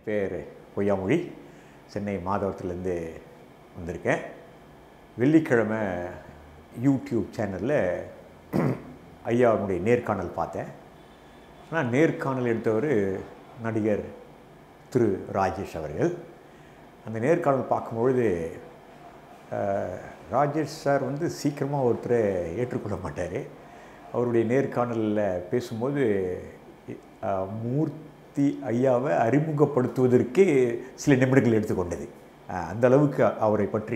பேர் பொய்யாமொழி சென்னை மாதவரத்துலேருந்து வந்திருக்கேன் வெள்ளிக்கிழமை யூடியூப் சேனலில் ஐயாவுடைய நேர்காணல் பார்த்தேன் ஆனால் நேர்காணல் எடுத்தவர் நடிகர் திரு ராஜேஷ் அவர்கள் அந்த நேர்காணல் பார்க்கும்பொழுது அஹ், ராஜேஷ் சார் வந்து சீக்கிரமாக ஒருத்தரை ஏற்றுக்கொள்ள மாட்டார் அவருடைய நேர்காணலில் பேசும்போது அஹ், மூர்த்தி ஐயாவை அறிமுகப்படுத்துவதற்கு சில நிமிடங்கள் எடுத்துக்கொண்டது அஹ், அந்த அளவுக்கு அவரை பற்றி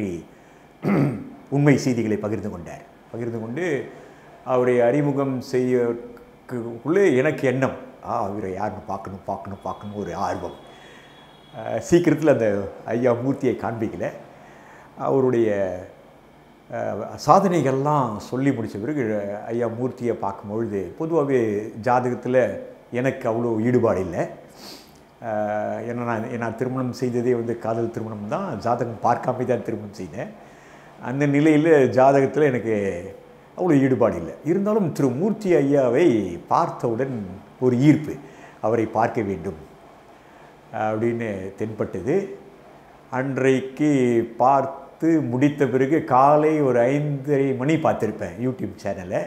உண்மை செய்திகளை பகிர்ந்து கொண்டார் பகிர்ந்து கொண்டு அவரை அறிமுகம் செய்யக்குள்ளே எனக்கு எண்ணம் ஆ இவரை யாருன்னு பார்க்கணும் பார்க்கணும் பார்க்கணும் ஒரு ஆர்வம் அஹ், சீக்கிரத்தில் அந்த ஐயா மூர்த்தியை காண்பிக்கல அவருடைய அஹ், சாதனைகள்லாம் சொல்லி முடித்த பிறகு ஐயா மூர்த்தியை பார்க்கும்பொழுது பொதுவாகவே ஜாதகத்தில் எனக்கு அவ்வளோ ஈடுபாடு இல்லை அஹ், ஏன்னா நான் நான் திருமணம் செய்ததே வந்து காதல் திருமணம் தான் ஜாதகம் பார்க்காம தான் திருமணம் செய்தேன் அந்த நிலையில் ஜாதகத்தில் எனக்கு அவ்வளோ ஈடுபாடு இல்லை இருந்தாலும் திரு மூர்த்தி ஐயாவை பார்த்தவுடன் ஒரு ஈர்ப்பு அவரை பார்க்க வேண்டும் அப்படின்னு தென்பட்டது அன்றைக்கு பார்த்து முடித்த பிறகு காலை ஒரு ஐந்தரை மணி பார்த்துருப்பேன் யூடியூப் சேனலை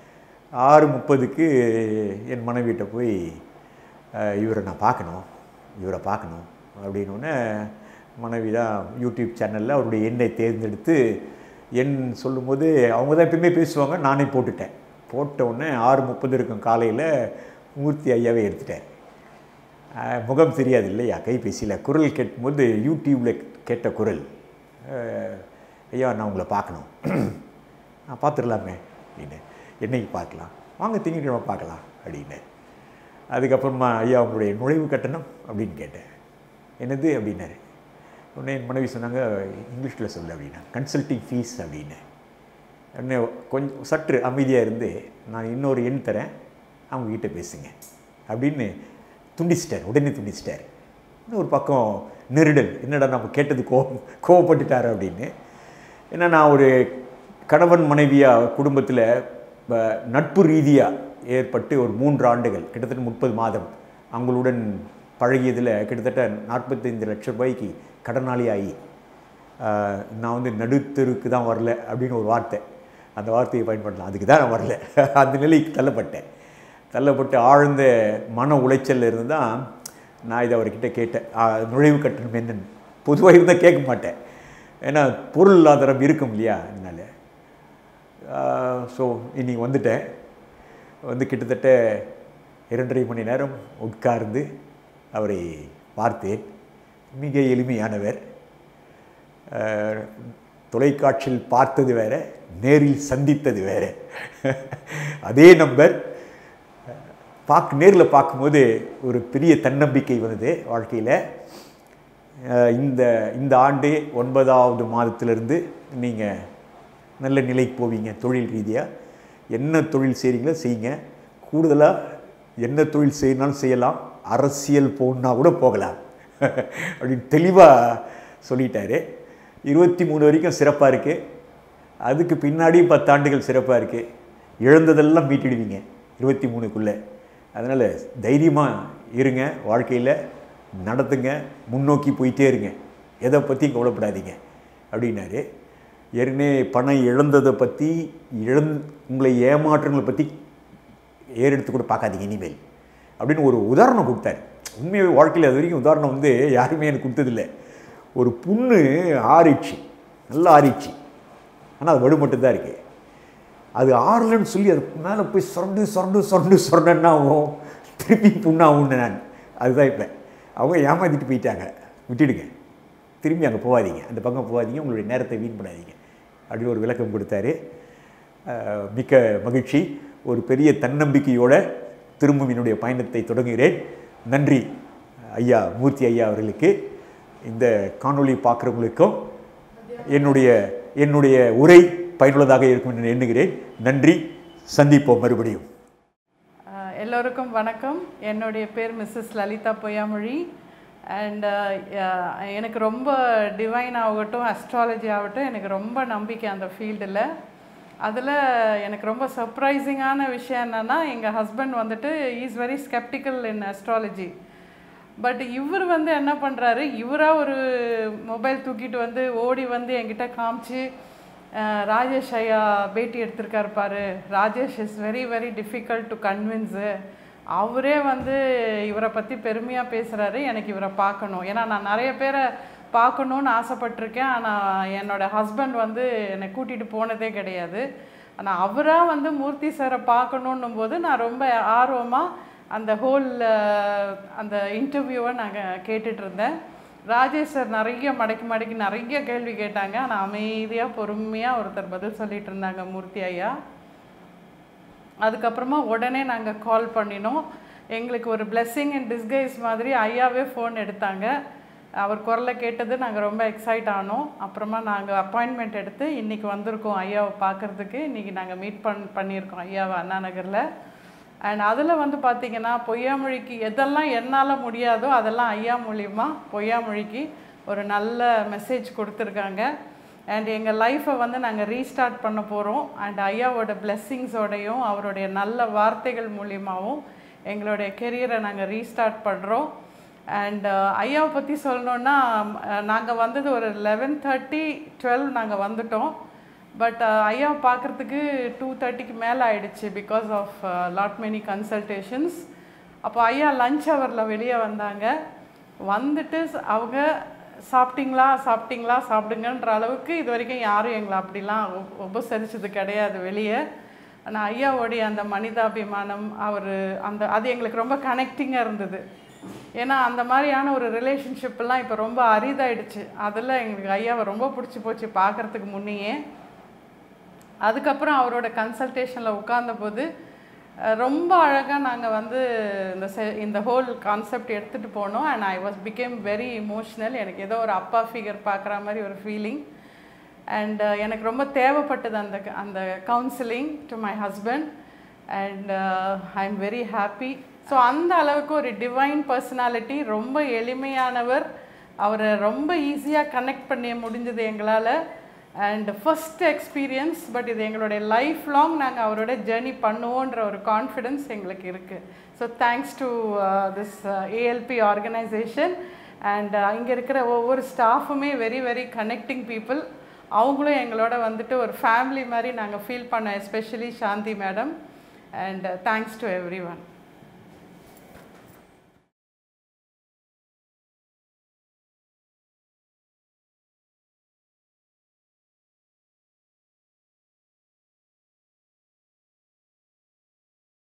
ஆறு முப்பதுக்கு என் மனைவிட்ட போய் அஹ், இவரை நான் பார்க்கணும் இவரை பார்க்கணும் அப்படின்னோடனே மனைவி தான் யூடியூப் சேனலில் அவருடைய எண்ணை தேர்ந்தெடுத்து எண் சொல்லும்போது அவங்க தான் எப்பயுமே பேசுவாங்க நானே போட்டுட்டேன் போட்ட உடனே ஆறு முப்பது இருக்கும் காலையில் மூர்த்தி ஐயாவே எடுத்துட்டேன் அஹ், முகம் தெரியாது இல்லையா கைபேசியில் குரல் கேட்கும்போது யூடியூப்பில் கேட்ட குரல் அஹ், ஐயா நான் உங்களை பார்க்கணும் நான் பார்த்துடலாமே அப்படின்னு என்னைக்கு பார்க்கலாம் வாங்க திங்கட்கிழமை பார்க்கலாம் அப்படின்னு அதுக்கப்புறமா ஐயா உங்களுடைய நுழைவு கட்டணம் அப்படின்னு கேட்டேன் என்னது அப்படின்னாரு உடனே என் மனைவி சொன்னாங்க இங்கிலீஷில் சொல்லு அப்படின்னா கன்சல்டிங் ஃபீஸ் அப்படின்னு உடனே கொஞ்சம் சற்று அமைதியாக இருந்து நான் இன்னொரு எண் தரேன் அவங்கக்கிட்ட பேசுங்க அப்படின்னு துண்டிச்சிட்டார் உடனே துண்டிச்சிட்டார் இன்னொரு பக்கம் நெருடல் என்னடா நம்ம கேட்டது கோவம் கோவப்பட்டுட்டார் அப்படின்னு ஏன்னா நான் ஒரு கணவன் மனைவியாக குடும்பத்தில் ப- நட்பு ரீதியாக ஏற்பட்டு ஒரு மூன்று ஆண்டுகள் கிட்டத்தட்ட முப்பது மாதம் அவங்களுடன் பழகியதில் கிட்டத்தட்ட நாற்பத்தைந்து லட்சம் ரூபாய்க்கு கடனாளி ஆகி ஆஹ், நான் வந்து நடுத்தருக்கு தான் வரல அப்படின்னு ஒரு வார்த்தை அந்த வார்த்தையை பயன்படுத்தலாம் அதுக்கு தான் நான் வரல அந்த நிலைக்கு தள்ளப்பட்டேன் தள்ளப்பட்டு ஆழ்ந்த மன உளைச்சல்ல இருந்து தான் நான் இதை அவர்கிட்ட கேட்டேன் ஆஹ், நுழைவு கட்டணம் என்னன்னு பொதுவாக இருந்தால் கேட்க மாட்டேன் ஏன்னா பொருளாதாரம் இருக்கும் இல்லையா அதனால் ஸோ இன்னைக்கு வந்துட்டேன் வந்து கிட்டத்தட்ட இரண்டரை மணி நேரம் உட்கார்ந்து அவரை பார்த்தேன் மிக எளிமையானவர் அஹ், தொலைக்காட்சியில் பார்த்தது வேற நேரில் சந்தித்தது வேற அதே நம்பர் பார்க்க நேரில் பார்க்கும்போது ஒரு பெரிய தன்னம்பிக்கை வந்தது வாழ்க்கையில் அஹ் இந்த இந்த ஆண்டே ஒன்பதாவது மாதத்திலிருந்து நீங்கள் நல்ல நிலைக்கு போவீங்க தொழில் ரீதியாக என்ன தொழில் செய்கிறீங்களோ செய்யுங்க கூடுதலாக என்ன தொழில் செய்யணும்னாலும் செய்யலாம் அரசியல் போகணுன்னா கூட போகலாம் அப்படின்னு தெளிவாக சொல்லிட்டாரு இருபத்தி மூணு வரைக்கும் சிறப்பாக இருக்குது அதுக்கு பின்னாடி பத்தாண்டுகள் சிறப்பாக இருக்குது இழந்ததெல்லாம் மீட்டிடுவீங்க இருபத்தி மூணுக்குள்ளே அதனால் தைரியமாக இருங்க வாழ்க்கையில் நடத்துங்க முன்னோக்கி போயிட்டே இருங்க எதை பற்றியும் கவலைப்படாதீங்க அப்படின்னாரு ஏற்கனவே பணம் இழந்ததை பற்றி இழந் உங்களை ஏமாற்றங்களை பற்றி ஏறெடுத்து கூட பார்க்காதீங்க இனிமேல் அப்படின்னு ஒரு உதாரணம் கொடுத்தாரு உண்மையாகவே வாழ்க்கையில் அது வரைக்கும் உதாரணம் வந்து யாருமே எனக்கு கொடுத்ததில்லை ஒரு புண்ணு ஆறிச்சு நல்லா ஆறிச்சு ஆனால் அது வடுமட்டு தான் இருக்குது அது ஆறலன்னு சொல்லி அது மேலே போய் சொரண்டு சொரண்டு சொரண்டு சொரண்டன்னா ஆகும் திருப்பி புண்ணாகும்னு நான் அதுதான் இப்போ அவங்க ஏமாத்திட்டு போயிட்டாங்க விட்டுடுங்க திரும்பி அங்கே போகாதீங்க அந்த பக்கம் போகாதீங்க உங்களுடைய நேரத்தை வீண் பண்ணாதீங்க அப்படின்னு ஒரு விளக்கம் கொடுத்தாரு அஹ், மிக்க மகிழ்ச்சி ஒரு பெரிய தன்னம்பிக்கையோட திரும்பவும் என்னுடைய பயணத்தை தொடங்குகிறேன் நன்றி ஐயா மூர்த்தி ஐயா அவர்களுக்கு இந்த காணொளி பார்க்குறவங்களுக்கும் என்னுடைய என்னுடைய உரை பயனுள்ளதாக இருக்கும் என்று எண்ணுகிறேன் நன்றி சந்திப்போம் மறுபடியும் அஹ் எல்லோருக்கும் வணக்கம் என்னுடைய பேர் மிஸ்ஸஸ் லலிதா பொய்யாமொழி அண்ட் எனக்கு ரொம்ப டிவைன் ஆகட்டும் அஸ்ட்ராலஜி ஆகட்டும் எனக்கு ரொம்ப நம்பிக்கை அந்த ஃபீல்டில் அதில் எனக்கு ரொம்ப சர்ப்ரைசிங்கான விஷயம் என்னென்னா எங்கள் ஹஸ்பண்ட் வந்துட்டு is very skeptical in astrology but இவர் வந்து என்ன பண்ணுறாரு இவராக ஒரு மொபைல் தூக்கிட்டு வந்து ஓடி வந்து என்கிட்ட காமிச்சு அஹ், ராஜேஷ் ஐயா பேட்டி எடுத்திருக்காரு பாரு Rajesh is very very difficult to convince அவரே வந்து இவரை பற்றி பெருமையாக பேசுகிறாரு எனக்கு இவரை பார்க்கணும் ஏன்னா நான் நிறைய பேரை பார்க்கணுன்னு ஆசைப்பட்டிருக்கேன் ஆனால் என்னோட ஹஸ்பண்ட் வந்து என்னை கூட்டிகிட்டு போனதே கிடையாது ஆனால் அவராக வந்து மூர்த்தி சாரை பார்க்கணுன்னும் போது நான் ரொம்ப ஆர்வமாக அந்த ஹோல் அந்த இன்டர்வியூவை நாங்கள் கேட்டுட்டு இருந்தேன் ராஜேஷ் சார் நிறைய மடக்கி மடக்கி நிறைய கேள்வி கேட்டாங்க ஆனால் அமைதியாக பொறுமையாக ஒருத்தர் பதில் சொல்லிட்டு இருந்தாங்க மூர்த்தி ஐயா அதுக்கப்புறமா உடனே நாங்கள் கால் பண்ணினோம் எங்களுக்கு ஒரு blessing in disguise மாதிரி ஐயாவே ஃபோன் எடுத்தாங்க அவர் குரலை கேட்டது நாங்கள் ரொம்ப எக்ஸைட் ஆனோம் அப்புறமா நாங்கள் அப்பாயின்மெண்ட் எடுத்து இன்றைக்கி வந்திருக்கோம் ஐயாவை பார்க்குறதுக்கு இன்றைக்கி நாங்கள் மீட் பண் பண்ணியிருக்கோம் ஐயாவை அண்ணா நகரில் அண்ட் அதில் வந்து பார்த்திங்கன்னா பொய்யாமொழிக்கு எதெல்லாம் என்னால் முடியாதோ அதெல்லாம் ஐயா மூலியமா பொய்யாமொழிக்கு ஒரு நல்ல மெசேஜ் கொடுத்துருக்காங்க அண்ட் எங்கள் லைஃப்பை வந்து நாங்கள் ரீஸ்டார்ட் பண்ண போகிறோம் அண்ட் ஐயாவோட பிளெஸ்ஸிங்ஸோடையும் அவருடைய நல்ல வார்த்தைகள் மூலியமாகவும் எங்களுடைய கெரியரை நாங்கள் ரீஸ்டார்ட் பண்ணுறோம் அண்ட் ஐயாவை பற்றி சொல்லணுன்னா நாங்கள் வந்தது ஒரு லெவன் தேர்ட்டி டுவெல் நாங்கள் வந்துட்டோம் பட் ஐயாவை பார்க்குறதுக்கு டூ தேர்ட்டிக்கு மேலே ஆயிடுச்சு because of lot many consultations அப்போ ஐயா லஞ்ச் ஹவரில் வெளியே வந்தாங்க வந்துட்டு ஸ்- அவங்க சாப்பிட்டீங்களா சாப்பிட்டீங்களா சாப்பிடுங்கன்ற அளவுக்கு இது வரைக்கும் யாரும் எங்களை அப்படிலாம் உப- உபசரிச்சது கிடையாது வெளியே ஆனால் ஐயாவோடைய அந்த மனிதாபிமானம் அவர் அந்த அது எங்களுக்கு ரொம்ப கனெக்டிங்காக இருந்தது ஏன்னா அந்த மாதிரியான ஒரு ரிலேஷன்ஷிப்லாம் இப்போ ரொம்ப அரிதாயிடுச்சு அதில் எங்களுக்கு ஐயாவை ரொம்ப பிடிச்சி போச்சு பார்க்குறதுக்கு முன்னையே அதுக்கப்புறம் அவரோட கன்சல்டேஷனில் உட்கார்ந்தபோது அஹ், ரொம்ப அழகாக நாங்கள் வந்து இந்த செ இந்த ஹோல் கான்செப்ட் எடுத்துகிட்டு போனோம் and I was became very emotional எனக்கு ஏதோ ஒரு அப்பா ஃபிகர் பார்க்குற மாதிரி ஒரு ஃபீலிங் அண்ட் எனக்கு ரொம்ப தேவைப்பட்டது அந்த அந்த counselling to my husband and I am very happy so அந்த அளவுக்கு ஒரு டிவைன் பர்சனாலிட்டி ரொம்ப எளிமையானவர் அவரை ரொம்ப ஈஸியாக கனெக்ட் பண்ண முடிஞ்சது எங்களால் அண்ட் ஃபர்ஸ்ட் எக்ஸ்பீரியன்ஸ் பட் இது எங்களுடைய லைஃப் லாங் நாங்கள் அவரோட ஜேர்னி பண்ணுவோன்ற ஒரு கான்ஃபிடென்ஸ் எங்களுக்கு இருக்குது so thanks to this ALP organisation and இங்கே இருக்கிற ஒவ்வொரு ஸ்டாஃபுமே வெரி வெரி கனெக்டிங் பீப்புள் அவங்களும் எங்களோட வந்துட்டு ஒரு ஃபேமிலி மாதிரி நாங்கள் ஃபீல் பண்ணோம் especially Shanti madam and thanks to every one